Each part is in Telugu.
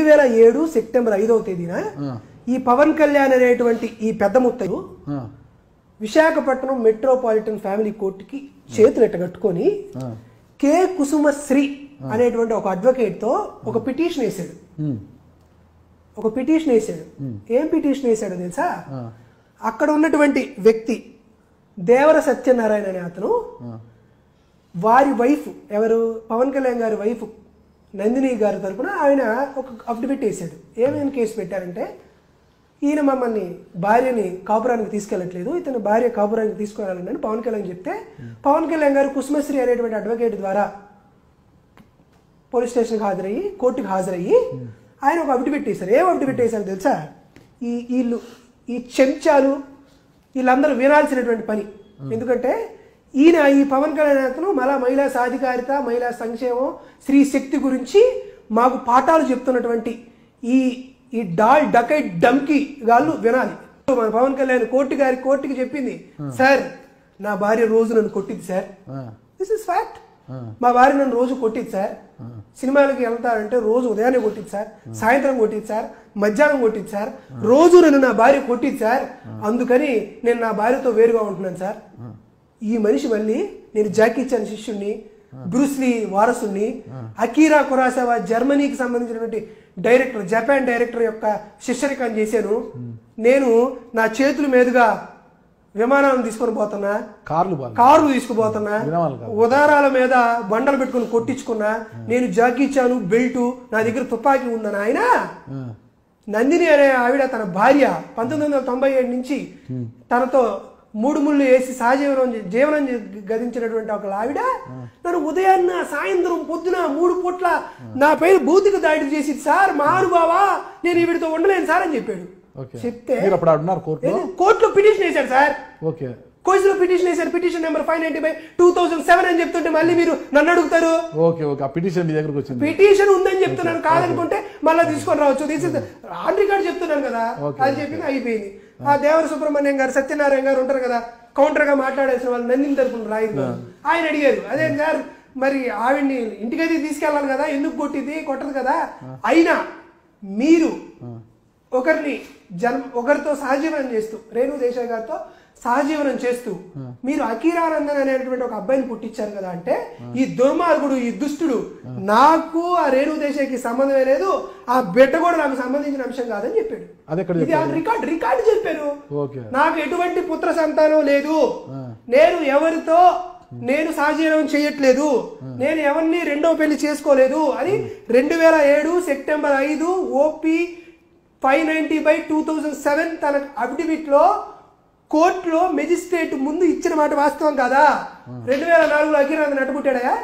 రెండు వేల ఏడు సెప్టెంబర్ ఐదవ తేదీన ఆ, ఈ పవన్ కళ్యాణ్ అనేటువంటి ఈ పెద్ద ముత్తలు ఆ, విశాఖపట్నం మెట్రోపాలిటన్ ఫ్యామిలీ కోర్టుకి చేతులు ఎట్ట కట్టుకొని ఆ. కే కుసుమశ్రీ అనేటువంటి ఒక అడ్వకేట్ తో ఒక పిటిషన్ వేసాడు ఉమ్, ఒక పిటిషన్ వేసాడు ఏం పిటిషన్ వేసాడో తెలుసా ఆ, అక్కడ ఉన్నటువంటి వ్యక్తి దేవర సత్యనారాయణ అనే అతను ఆ, వారి వైఫ్ ఎవరు పవన్ కళ్యాణ్ గారి వైఫ్ నందిని గారి తరపున ఆయన ఒక అఫిడవిట్ వేసాడు ఏమైనా కేసు పెట్టారంటే ఈయన మమ్మల్ని భార్యని కాపురానికి తీసుకెళ్ళట్లేదు ఇతను భార్య కాపురానికి తీసుకెళ్ళాలని అని పవన్ కళ్యాణ్ చెప్తే పవన్ కళ్యాణ్ గారు కుసుమశ్రీ అనేటువంటి అడ్వకేట్ ద్వారా పోలీస్ స్టేషన్కి హాజరయ్యి కోర్టుకి హాజరయ్యి ఆయన ఒక అఫిడవిట్ వేశారు ఏం అఫిడవిట్ వేశారు తెలుసా ఈ వీళ్ళు ఈ చెంచాలు వీళ్ళందరూ వినాల్సినటువంటి పని ఎందుకంటే ఈయన ఈ పవన్ కళ్యాణ్ అతను మళ్ళా మహిళా సాధికారిత మహిళా సంక్షేమం స్త్రీ శక్తి గురించి మాకు పాఠాలు చెప్తున్నటువంటి ఈ ఈ డాల్ డకై డంకి గాళ్ళు వినాలి మన పవన్ కళ్యాణ్ కోర్టు గారి కోర్టుకి చెప్పింది సార్ నా భార్య రోజు నన్ను కొట్టింది సార్ ఆ, దిస్ ఇస్ ఫ్యాక్ట్ ఆ. మా భార్య నన్ను రోజు కొట్టింది సార్ సినిమాలకి వెళ్తారంటే రోజు ఉదయాన్నే కొట్టింది సార్ సాయంత్రం కొట్టింది సార్ మధ్యాహ్నం కొట్టింది సార్ రోజు నన్ను నా భార్య కొట్టింది సార్ అందుకని నేను నా భార్యతో వేరుగా ఉంటున్నాను సార్ ఈ మనిషి మళ్ళీ నేను జాకీ చాన్ శిష్యుణ్ణి బ్రూస్లీ వారసుణ్ణి అకీరా కురాసావా జర్మనీకి సంబంధించినటువంటి డైరెక్టర్ జపాన్ డైరెక్టర్ యొక్క శిష్యరికం చేశాను నేను నా చేతుల మీదుగా విమానాలను తీసుకొని పోతున్నా కార్లు బాగా కారు తీసుకుపోతున్నా వినవాలి కాదు. ఉదారాల మీద బండలు పెట్టుకుని కొట్టించుకున్నా నేను జాకిచ్చాను బెల్టు నా దగ్గర తుపాకీ ఉందని ఆయన ఆ, నందిని అనే ఆవిడ తన భార్య పంతొమ్మిది వందల తొంభై ఏడు నుంచి తనతో మూడు ముళ్ళు వేసి సహజీవనం చే- జీవనం చే- గదించినటువంటి ఒక ఆవిడ నన్ను ఉదయాన్న సాయంత్రం పొద్దున మూడు పూట్ల నా పైన భౌతిక దాడి చేసి సార్ మారుబావా నేను ఈవిడితో ఉండలేను సార్ అని చెప్పాడు ఓకే చెప్తే మీరు అప్పుడు ఉన్నారు కోర్టులో ఏది? కోర్టులో పిటిషన్ వేశాడు సార్ ఓకే కోర్టులో పిటిషన్ వేశారు petition number five ninety by two thousand seven అని చెప్తుంటే మళ్ళీ మీరు నన్ను అడుగుతారు ఓకే ఓకే ఆ పిటిషన్ మీ దగ్గరకు వచ్చింది పిటిషన్ ఉందని చెప్తున్నాను కాదనుకుంటే మళ్ళీ తీసుకొని రావచ్చు దిస్ ఇస్ ఆన్ రికార్డ్ చెప్తున్నాను కదా Okay, అది చెప్పింది అయిపోయింది ఆ దేవర సుబ్రహ్మణ్యం గారు సత్యనారాయణ గారు ఉంటారు కదా కౌంటర్ గా మాట్లాడేసిన వాళ్ళు నందిని తరపున రాయింది ఆయన అడిగారు అదే సార్ మరి ఆవిడ్ని ఇంటికైతే తీసుకెళ్ళాలి కదా ఎందుకు కొట్టింది కొట్టదు కదా అయినా మీరు ఒకరిని జన్మ ఒకరితో సహజీవనం చేస్తూ రేణు దేశాయ్ గారితో సహజీవనం చేస్తూ మీరు అకీరానందన్ అనేటువంటి ఒక అబ్బాయిని పుట్టించారు కదా అంటే ఈ దుర్మార్గుడు ఈ దుష్టుడు నాకు ఆ రేణు దేశాయ్కి సంబంధమే లేదు ఆ బిడ్డ కూడా నాకు సంబంధించిన అంశం కాదని చెప్పాడు అది ఎక్కడ ఇది ఆ రికార్డ్ రికార్డు చెప్పారు ఓకే నాకు ఎటువంటి పుత్ర సంతానం లేదు ఆ. నేను ఎవరితో నేను సహజీవనం చేయట్లేదు నేను ఎవరిని రెండో పెళ్లి చేసుకోలేదు అని రెండు వేల ఏడు సెప్టెంబర్ ఐదు OP five ninety by two thousand seven తన అఫిడవిట్ లో కోర్టులో మెజిస్ట్రేట్ ముందు ఇచ్చిన మాట వాస్తవం కాదా రెండు వేల నాలుగులో అఖిరాంద్ నటుపుట్టాడా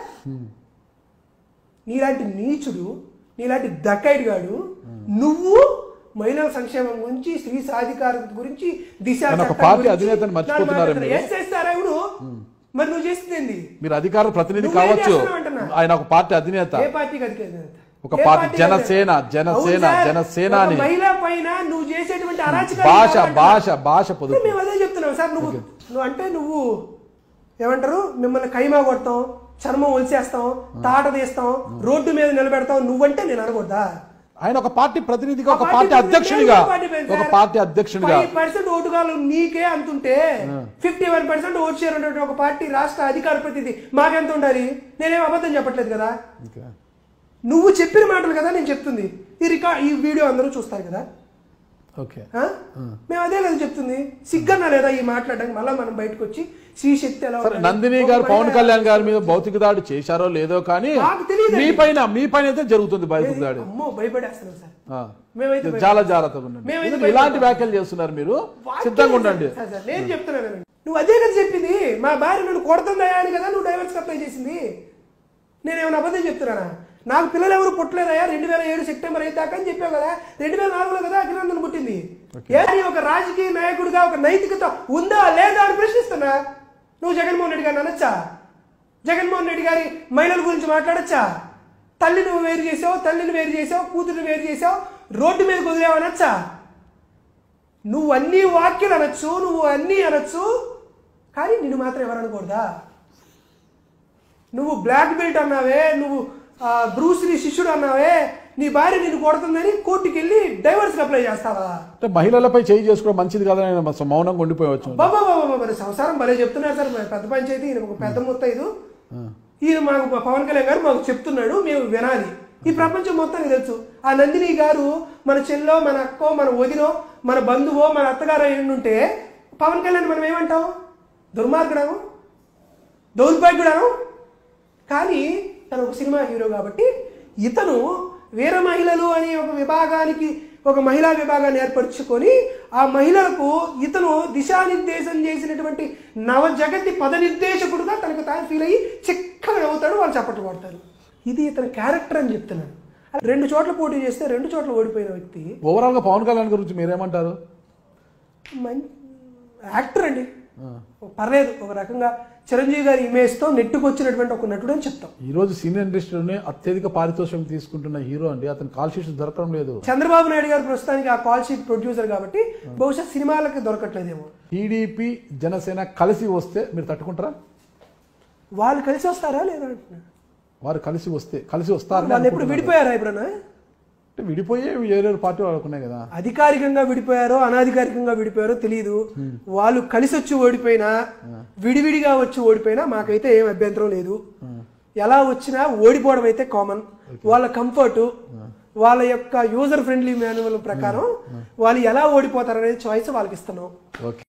నీలాంటి నీచుడు నీలాంటి దక్కైడ్ గాడు నువ్వు మహిళల సంక్షేమం గురించి స్త్రీ సాధికారత గురించి దిశ ఆయన ఒక చట్టం పార్టీ గురించి అధినేతని మర్చిపోతున్నారే నాలుగు మీరు. ఎస్ చేస్తారా ఇప్పుడు మరి నువ్వు చేస్తుంది మీరు అధికార ప్రతినిధి నువ్వేం కావచ్చు చేస్తున్నావు అంటున్నా? ఆయన ఒక పార్టీ అధినేత ఏ పార్టీకి అధికారి ఒక పార్టీ జనసేన, జనసేన, జనసేన అని. మహిళ పైన నువ్వు చేసేటువంటి అరాచక భాష భాష భాష పొదుపు మేము అదే చెప్తున్నాం సార్ నువ్వు నువ్వు అంటే నువ్వు ఏమంటారు మిమ్మల్ని కైమా కొడతాం చర్మం ఒలిచేస్తాం తాట తీస్తాం రోడ్డు మీద నిలబెడతాం నువ్వంటే నేను అనకూడదా ఆయన ఒక పార్టీ ప్రతినిధిగా ఒక పార్టీ అధ్యక్షుడిగా ఒక పార్టీ అధ్యక్షుడిగా ఫైవ్ పర్సెంట్ ఓటుగాలు నీకే అంతుంటే fifty one percent vote share ఉన్నటువంటి ఒక పార్టీ రాష్ట్ర అధికార ప్రతినిధి మాకెంత ఉండాలి నేనేం అబద్ధం చెప్పట్లేదు కదా ఓకే. నువ్వు చెప్పిన మాటలు కదా నేను చెప్తుంది ఈ రికార్డ్ ఈ వీడియో అందరూ చూస్తారు కదా ఓకే ఆ? మేము అదే కదా చెప్తుంది సిగ్గన్నా లేదా ఈ మాట్లాడడానికి మళ్ళీ మనం బయటకు వచ్చి శ్రీ శక్తి ఎలా సరే ఉండాలి? నందిని గారు ఒక పవన్ మహిళ- కళ్యాణ్ గారి మీద భౌతిక దాడి చేశారో లేదో కానీ నాకు తెలియదండి. మీ పైన మీ పైన అయితే జరుగుతుంది భౌతిక దాడి అమ్మో భయపడేస్తున్నాం సార్ ఆ. మేమైతే చాలా జాగ్రత్తగా ఉండండి మేమైతే ఎందుకు ఇలాంటి వ్యాఖ్యలు చేస్తున్నారు మీరు సిద్ధంగా ఉండండి సార్, సార్, నేను చెప్తున్నాను వినండి. నువ్వు అదే కదా చెప్పింది మా భార్య నన్ను కొడుతుందా అని కదా నువ్వు డైవర్స్ అప్లై చేసింది నేను ఏమైనా అబద్ధం చెప్తున్నానా నాకు పిల్లలు ఎవరు పుట్టలేదయా రెండు వేల ఏడు సెప్టెంబర్ అయితే దాకా అని చెప్పావు కదా రెండు వేల నాలుగులో కదా అఖిలాందన్ పుట్టింది ఏది ఒక రాజకీయ నాయకుడిగా ఒక నైతికత ఉందా లేదా అని ప్రశ్నిస్తున్నా నువ్వు జగన్మోహన్ రెడ్డి గారిని అనొచ్చా జగన్మోహన్ రెడ్డి గారి మహిళల గురించి మాట్లాడొచ్చా తల్లి నువ్వు వేరు చేసావు తల్లిని వేరు చేసావు కూతురిని వేరు చేసావు రోడ్డు మీద కుదిరావు అనొచ్చా నువ్వు అన్ని వాక్యాలు అనొచ్చు నువ్వు అన్నీ అనొచ్చు కానీ నిన్ను మాత్రం ఎవరు అనకూడదా నువ్వు బ్లాక్ బెల్ట్ అన్నావే నువ్వు ఆ, బ్రూస్లీ శిష్యుడు అన్నావే నీ భార్య నిన్ను కొడుతుందని కోర్టుకి వెళ్ళి డైవర్స్ అప్లై చేస్తావా అంటే మహిళలపై చేయి చేసుకోవడం మంచిది కాదని ఆయన మస్తు మౌనంగా ఉండిపోవచ్చు బాబా బాబా బాబా మరి సంసారం భలే చెప్తున్నారు సార్ మరి పెద్ద పంచాయతీ ఈయన ఒక పెద్ద ముత్తైదు ఈయన మాకు పవన్ కళ్యాణ్ గారు మాకు చెప్తున్నాడు మేము వినాలి ఈ ప్రపంచం మొత్తానికి తెలుసు ఆ నందిని గారు మన చెల్లో మన అక్కో మన వదినో మన బంధువో మన అత్తగారో ఉంటే పవన్ కళ్యాణ్ మనం ఏమంటాం దుర్మార్గుడాను దౌర్భాగ్యుడాను కానీ తను ఒక సినిమా హీరో కాబట్టి ఇతను వీర మహిళలు అనే ఒక విభాగానికి ఒక మహిళా విభాగాన్ని ఏర్పరచుకొని ఆ మహిళలకు ఇతను దిశానిర్దేశం చేసినటువంటి నవ జగతి పద నిర్దేశకుడుగా తనకు తాను ఫీల్ అయ్యి చిక్కగా నవ్వుతాడు వాళ్ళు చప్పట్లు కొడతారు ఇది ఇతని క్యారెక్టర్ అని చెప్తున్నాను రెండు చోట్ల పోటీ చేస్తే రెండు చోట్ల ఓడిపోయిన వ్యక్తి ఓవరాల్ గా పవన్ కళ్యాణ్ గురించి మీరేమంటారు మంచి యాక్టర్ అండి పర్లేదు ఒక రకంగా చిరంజీవి గారి ఇమేజ్తో నెట్టుకొచ్చినటువంటి ఒక నటుడు అని చెప్తాం ఈ రోజు సీనియర్ ఇండస్ట్రీలోనే అత్యధిక పారితోషికం తీసుకుంటున్న హీరో అండి అతని కాల్ షీట్స్ దొరకడం లేదు చంద్రబాబు నాయుడు గారు ప్రస్తుతానికి ఆ కాల్ షీట్ ప్రొడ్యూసర్ కాబట్టి బహుశా సినిమాలకి దొరకట్లేదేమో టీడీపీ జనసేన కలిసి వస్తే మీరు తట్టుకుంటారా వాళ్ళు కలిసి వస్తారా లేదా అంటున్నా వారు కలిసి వస్తే కలిసి వస్తారని వాళ్ళు ఎప్పుడు అనుకుంటున్నారు. విడిపోయారా ఎప్పుడన్నా అంటే విడిపోయే వేరే పార్టీ వాళ్ళకున్నాయి కదా అధికారికంగా విడిపోయారో అనాధికారికంగా విడిపోయారో తెలియదు వాళ్ళు కలిసి వచ్చి ఓడిపోయినా విడివిడిగా వచ్చి ఓడిపోయినా మాకైతే ఏం అభ్యంతరం లేదు ఎలా వచ్చినా ఓడిపోవడం అయితే కామన్ వాళ్ళ కంఫర్ట్ వాళ్ళ యొక్క యూజర్ ఫ్రెండ్లీ మాన్యువల్ ప్రకారం వాళ్ళు ఎలా ఓడిపోతారనేది చాయిస్ వాళ్ళకి ఇస్తున్నాం ఓకే